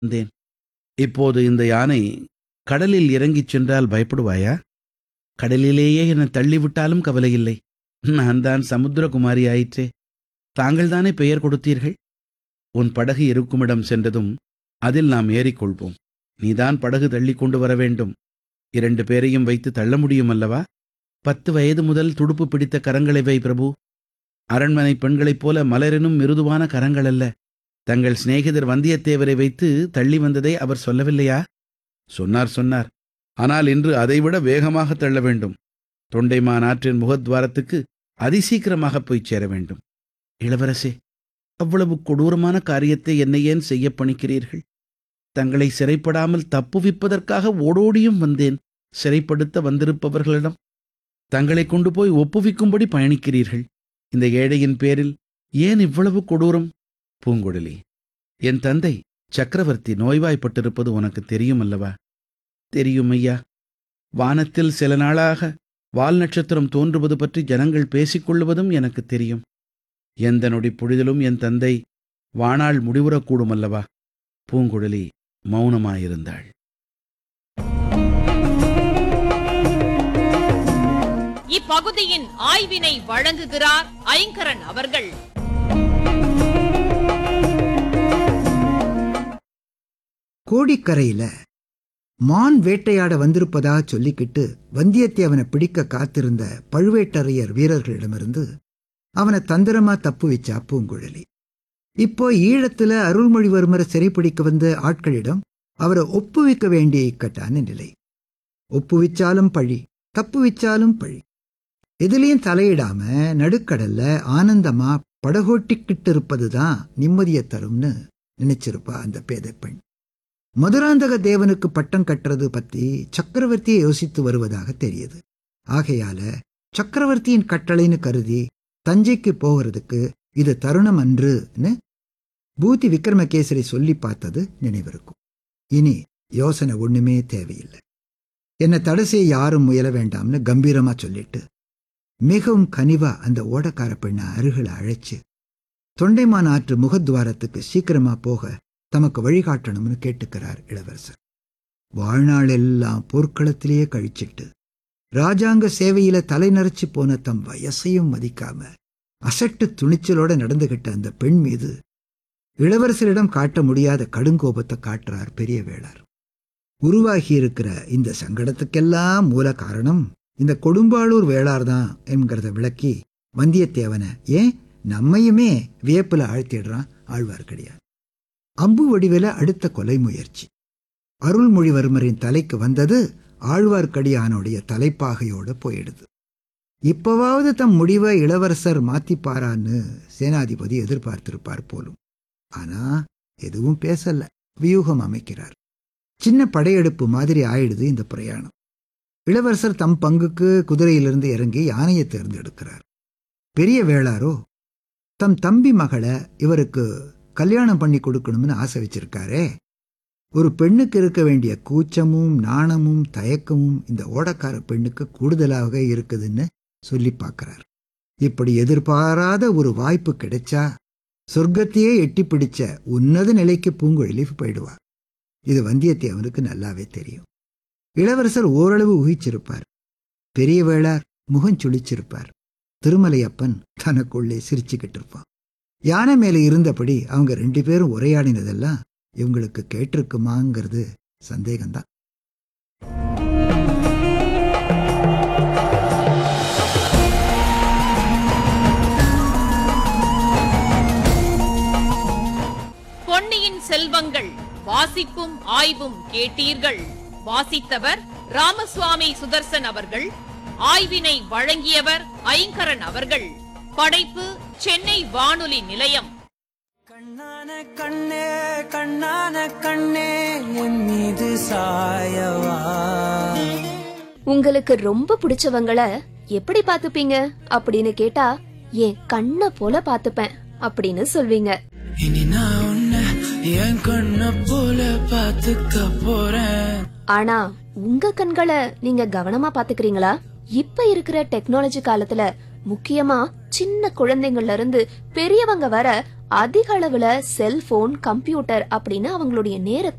வந்தேன் இப்போது இந்த யானை கடலில் இறங்கிச் சென்றால் பயப்படுவாயா கடலிலேயே என்னை தள்ளிவிட்டாலும் கவலையில்லை நான் தான் சமுத்திரகுமாரி ஆயிற்றே தாங்கள்தானே பெயர் கொடுத்தீர்கள் உன் படகு இருக்குமிடம் சென்றதும் அதில் நாம் ஏறிக்கொள்வோம் நீதான் படகு தள்ளி கொண்டு வர வேண்டும் இரண்டு பேரையும் வைத்து தள்ள முடியும் அல்லவா பத்து வயது முதல் துடுப்பு பிடித்த கரங்களை வை பிரபு அரண்மனை பெண்களைப் போல மலரெனும் மிருதுவான கரங்கள் அல்ல தங்கள் சிநேகிதர் வந்தியத்தேவரை வைத்து தள்ளி வந்ததை அவர் சொல்லவில்லையா சொன்னார் சொன்னார் ஆனால் இன்று அதைவிட வேகமாக தள்ள வேண்டும் தொண்டைமான் ஆற்றின் முகத்வாரத்துக்கு அதிசீக்கிரமாக போய் சேர வேண்டும் இளவரசே அவ்வளவு கொடூரமான காரியத்தை என்னை ஏன் செய்ய பணிக்கிறீர்கள் தங்களை சிறைப்படாமல் தப்புவிப்பதற்காக ஓடோடியும் வந்தேன் சிறைப்படுத்த வந்திருப்பவர்களிடம் தங்களை கொண்டு போய் ஒப்புவிக்கும்படி பயணிக்கிறீர்கள் இந்த ஏழையின் பேரில் ஏன் இவ்வளவு கொடூரம் பூங்குழலி என் தந்தை சக்கரவர்த்தி நோய்வாய்ப்பட்டிருப்பது உனக்கு தெரியும் அல்லவா தெரியும் ஐயா வானத்தில் சில நாளாக வால் நட்சத்திரம் தோன்றுவது பற்றி ஜனங்கள் பேசிக்கொள்வதும் எனக்கு தெரியும் எந்த நொடி பொழுதிலும் என் தந்தை வாணாள் முடிவுறக்கூடும் அல்லவா பூங்குழலி மௌனமாயிருந்தாள் இப்பகுதியின் ஆய்வினை வழங்குகிறார் ஐங்கரன் அவர்கள் கோடிக்கரையில மான் வேட்டையாட வந்திருப்பதா சொல்லிக்கிட்டு வந்தியத்தேவனை பிடிக்க காத்திருந்த பழுவேட்டரையர் வீரர்களிடமிருந்து அவனை தந்திரமா தப்பு வச்சா பூங்குழலி இப்போ ஈழத்துல அருள்மொழிவர்மரை சிறைப்பிடிக்க வந்த ஆட்களிடம் அவரை ஒப்புவிக்க வேண்டிய இக்கட்டான நிலை ஒப்புவிச்சாலும் பழி தப்புவிச்சாலும் பழி எதுலயும் தலையிடாம நடுக்கடல்ல ஆனந்தமா படகோட்டிக்கிட்டு இருப்பதுதான் நிம்மதியை தரும்னு நினைச்சிருப்பா அந்த பேதை பெண் மதுராந்தக தேவனுக்கு பட்டம் கட்டுறது பத்தி சக்கரவர்த்தியை யோசித்து வருவதாக தெரியுது ஆகையால சக்கரவர்த்தியின் கட்டளைன்னு கருதி தஞ்சைக்கு போகிறதுக்கு இது தருணம் அன்றுன்னு பூதி விக்ரமகேசரி சொல்லி பார்த்தது நினைவிருக்கும் இனி யோசனை ஒண்ணுமே தேவையில்லை என்னை தடை செய்ய யாரும் முயல வேண்டாம்னு கம்பீரமா சொல்லிட்டு மிகவும் கனிவா அந்த ஓடக்கார பெண்ணை அருகில அழைச்சு தொண்டைமான் ஆற்று முகத்வாரத்துக்கு சீக்கிரமா போக தமக்கு வழிகாட்டணும்னு கேட்டுக்கிறார் இளவரசர் வாழ்நாள் எல்லாம் போர்க்களத்திலேயே கழிச்சிட்டு ராஜாங்க சேவையில தலை நரைச்சு போன தம் வயசையும் மதிக்காம அசட்டு துணிச்சலோட நடந்துகிட்ட அந்த பெண் மீது இளவரசரிடம் காட்ட முடியாத கடுங்கோபத்தை காட்டுறார் பெரிய வேளார் உருவாகி இருக்கிற இந்த சங்கடத்துக்கெல்லாம் மூல காரணம் இந்த கொடும்பாளூர் வேளார் தான் என்கிறத விளக்கி வந்தியத்தேவனை ஏன் நம்மையுமே வியப்புல ஆழ்த்திடுறான் ஆழ்வார்க்கடியான் அம்பு வடிவில அடுத்த கொலை முயற்சி அருள்மொழிவர்மரின் தலைக்கு வந்தது ஆழ்வார்க்கடியானுடைய தலைப்பாகையோட போயிடுது இப்பவாவது தம் முடிவை இளவரசர் மாத்திப்பாரான்னு சேனாதிபதி எதிர்பார்த்திருப்பார் போலும் ஆனா எதுவும் பேசல வியூகம் அமைக்கிறார் சின்ன படையெடுப்பு மாதிரி ஆயிடுது இந்த பிரயாணம் இளவரசர் தம் பங்குக்கு குதிரையிலிருந்து இறங்கி யானையை தேர்ந்தெடுக்கிறார் பெரிய வேளாரோ தம் தம்பி மகளை இவருக்கு கல்யாணம் பண்ணி கொடுக்கணும்னு ஆசை வச்சிருக்காரே ஒரு பெண்ணுக்கு இருக்க வேண்டிய கூச்சமும் நாணமும் தயக்கமும் இந்த ஓடக்கார பெண்ணுக்கு கூடுதலாக இருக்குதுன்னு சொல்லி பார்க்கிறார் இப்படி எதிர்பாராத ஒரு வாய்ப்பு கிடைச்சா சொர்க்கத்தையே எட்டி பிடிச்ச உன்னத நிலைக்கு பூங்குழலி போயிடுவார் இது வந்தியத்தேவனுக்கு நல்லாவே தெரியும் இளவரசர் ஓரளவு ஊகிச்சிருப்பார் பெரிய வேளார் முகம் சுழிச்சிருப்பார் திருமலையப்பன் தனக்குள்ளே சிரிச்சுக்கிட்டு இருப்பான் யானை மேல இருந்தபடி அவங்க ரெண்டு பேரும் உரையாடினதெல்லாம் இவங்களுக்கு கேட்டிருக்குமாங்கிறது சந்தேகம்தான் பொன்னியின் செல்வங்கள் வாசிப்பும் ஆய்வும் கேட்டீர்கள் வாசித்தவர் ராமசுவாமி சுதர்சன் அவர்கள் ஆய்வினை வழங்கியவர் ஐங்கரன் அவர்கள் படைப்பு சென்னை வானொலி நிலையம் கண்ணான கண்ணே கண்ணான கண்ணே என் மீது சாயவா உங்களுக்கு ரொம்ப பிடிச்சவங்கள எப்படி பாத்துப்பீங்க அப்படின்னு கேட்டா என் கண்ண போல பாத்துப்பேன் அப்படின்னு சொல்வீங்க இனி நான் உன்னை என் கண்ண போல பாத்துக்க போறேன் ஆனா உங்க கண்களை நீங்க கவனமா பாத்துக்கிறீங்களா இப்ப இருக்கிற டெக்னாலஜி காலத்துல முக்கியமா சின்ன குழந்தைங்கள்ல இருந்து பெரியவங்க வர அதிக அளவுல செல்போன் கம்ப்யூட்டர் அப்படின்னு அவங்களுடைய நேரத்தை